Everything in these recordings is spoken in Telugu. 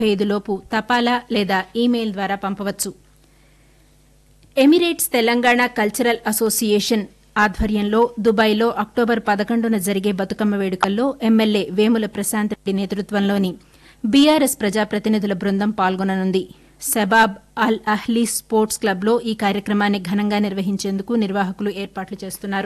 ఐదులోపు తపాలా లేదా ఈమెయిల్ ద్వారా పంపవచ్చు ఎమిరేట్స్ తెలంగాణ కల్చరల్ అసోసియేషన్ ఆధ్వర్యంలో దుబాయ్లో అక్టోబర్ పదకొండున జరిగే బతుకమ్మ వేడుకల్లో ఎమ్మెల్యే వేముల ప్రశాంత్ రెడ్డి నేతృత్వంలోని బీఆర్ఎస్ ప్రజాప్రతినిధుల బృందం పాల్గొననుంది శబాబ్ అల్ అహ్లీ స్పోర్ట్స్ క్లబ్లో ఈ కార్యక్రమాన్ని ఘనంగా నిర్వహించేందుకు నిర్వాహకులు ఏర్పాట్లు చేస్తున్నారు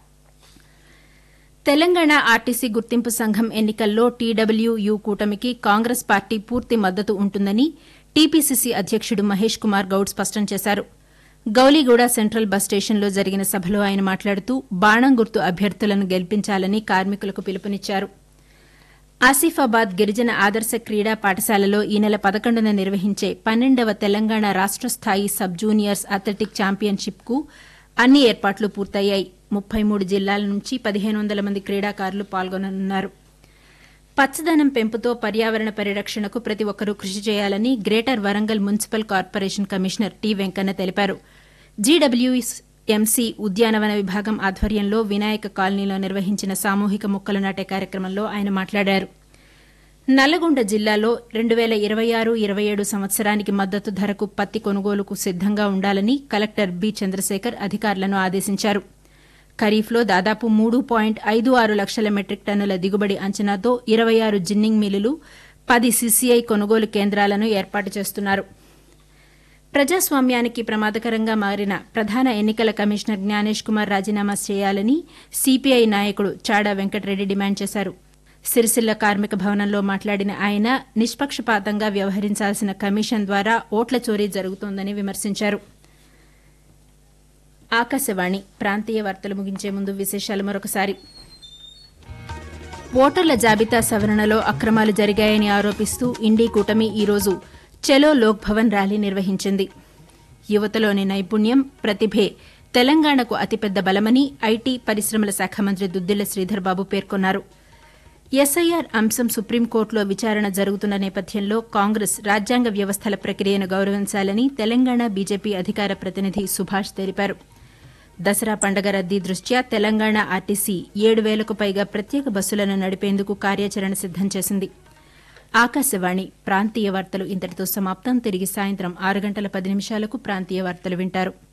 తెలంగాణ ఆర్టీసీ గుర్తింపు సంఘం ఎన్నికల్లో టీడబ్ల్యూయూ కూటమికి కాంగ్రెస్ పార్టీ పూర్తి మద్దతు ఉంటుందని టీపీసీసీ అధ్యకుడు మహేష్ కుమార్ గౌడ్ స్పష్టం చేశారు గౌలీగూడ సెంట్రల్ బస్ స్టేషన్లో జరిగిన సభలో ఆయన మాట్లాడుతూ బాణం గుర్తు అభ్యర్థులను గెలిపించాలని కార్మికులకు పిలుపునిచ్చారు ఆసిఫాబాద్ గిరిజన ఆదర్శ క్రీడా పాఠశాలలో ఈ నెల పదకొండున నిర్వహించే పన్నెండవ తెలంగాణ రాష్ట స్థాయి సబ్ జూనియర్స్ అథ్లెటిక్ ఛాంపియన్షిప్కు అన్ని ఏర్పాట్లు పూర్తయ్యాయి ముప్పై మూడు జిల్లాల నుంచి పదిహేను వందల మంది క్రీడాకారులు పాల్గొననున్నారు పచ్చదనం పెంపుతో పర్యావరణ పరిరక్షణకు ప్రతి ఒక్కరూ కృషి చేయాలని greater Warangal municipal corporation commissioner T Venkanna తెలిపారు జీడబ్ల్యూఎంసీ ఉద్యానవన విభాగం ఆధ్వర్యంలో వినాయక కాలనీలో నిర్వహించిన సామూహిక మొక్కలు నాటే కార్యక్రమంలో ఆయన మాట్లాడారు నల్లగొండ జిల్లాలో రెండు వేల ఇరవై ఆరు ఇరవై ఏడు సంవత్సరానికి మద్దతు ధరకు పత్తి కొనుగోలుకు సిద్దంగా ఉండాలని కలెక్టర్ బి చంద్రశేఖర్ అధికారులను ఆదేశించారు ఖరీఫ్లో దాదాపు మూడు పాయింట్ ఐదు ఆరు లక్షల మెట్రిక్ టన్నుల దిగుబడి అంచనాతో ఇరవై ఆరు జిన్నింగ్ మిల్లులు పది సీసీఐ కొనుగోలు కేంద్రాలను ఏర్పాటు చేస్తున్నారు ప్రజాస్వామ్యానికి ప్రమాదకరంగా మారిన ప్రధాన ఎన్నికల కమిషనర్ జ్ఞానేష్ కుమార్ రాజీనామా చేయాలని సిపిఐ నాయకుడు చాడా వెంకటరెడ్డి డిమాండ్ చేశారు సిరిసిల్ల కార్మిక భవనంలో మాట్లాడిన ఆయన నిష్పక్షపాతంగా వ్యవహరించాల్సిన కమిషన్ ద్వారా ఓట్ల చోరీ జరుగుతోందని విమర్శించారు ఆకాశవాణి ప్రాంతీయ వార్తలు ముగించే ముందు విశేషాలు మరొకసారి ఓటర్ల జాబితా సవరణలో అక్రమాలు జరిగాయని ఆరోపిస్తూ ఇండీ కూటమి ఈరోజు చలో లోక్ భవన్ ర్యాలీ నిర్వహించింది యువతలోని నైపుణ్యం ప్రతిభే తెలంగాణకు అతిపెద్ద బలమని ఐటీ పరిశ్రమల శాఖ మంత్రి దుద్దిళ్ల శ్రీధర్ బాబు పేర్కొన్నారు ఎస్ఐఆర్ అంశం సుప్రీంకోర్టులో విచారణ జరుగుతున్న నేపథ్యంలో కాంగ్రెస్ రాజ్యాంగ వ్యవస్థల ప్రక్రియను గౌరవించాలని తెలంగాణ బీజేపీ అధికార ప్రతినిధి సుభాష్ తెలిపారు దసరా పండగ రద్దీ దృష్ట్యా తెలంగాణ ఆర్టీసీ ఏడు వేలకు పైగా ప్రత్యేక బస్సులను నడిపేందుకు కార్యాచరణ సిద్దం చేసింది ఆకాశవాణి ప్రాంతీయ వార్తలు ఇంతటితో సమాప్తం తిరిగి సాయంత్రం ఆరు గంటల పది నిమిషాలకు ప్రాంతీయ వార్తలు వింటారు